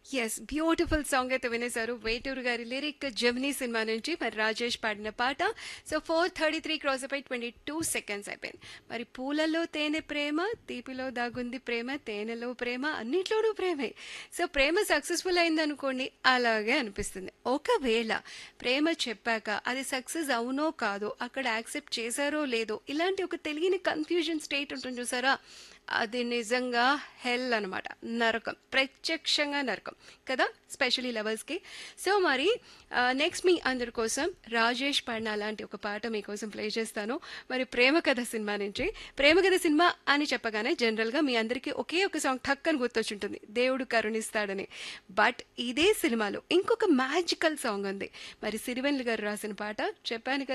Yes. Beautiful song అయితే వినేశారు. 'వేటూరు' గారి lyric 'Gemini' cinema నుంచి మరి రాజేష్ పాడిన పాట. సో 4:33 క్రాస్ అయిపోయి 22 సెకండ్స్ అయిపోయింది. మరి పూలలో తేనె ప్రేమ, తీపిలో దాగుంది ప్రేమ, తేనెలో ప్రేమ, అన్నిట్లోనూ ప్రేమే. సో ప్రేమ సక్సెస్‌ఫుల్ అయిందనుకోండి అలాగే అనిపిస్తుంది. ఒకవేళ ప్రేమ చెప్పాక అది సక్సెస్ అవునో కాదో, అక్కడ యాక్సెప్ట్ చేశారో లేదో, ఇలాంటి ఒక తెలియని కన్‌ఫ్యూజన్ స్టేట్ ఉంటుంది చూసారా? అది నిజంగా హెల్ అనమాట. నరకం. ప్రత్యక్షంగా నరకం. కదా! స్పెషల్లీ లవర్స్‌కి. సో మరి ఆహ్, నెక్స్ట్ మీ అందరి కోసం రాజేష్ పాడిన అలాంటి ఒక పాట మీకోసం ప్లే చేస్తాను. మరి 'ప్రేమ కథ' సినిమా నుంచి. 'ప్రేమ కథ' సినిమా అని చెప్పగానే జనరల్‌గా మీ అందరికీ ఒకే ఒక సాంగ్ ఠక్కని గుర్తొచ్చుంటుంది. 'దేవుడు కరుణిస్తాడని'. బట్ ఇదే సినిమాలో ఇంకొక మ్యాజికల్ సాంగ్ ఉంది. మరి సిరివెన్నెల గారు రాసిన పాట చెప్పాను కదా!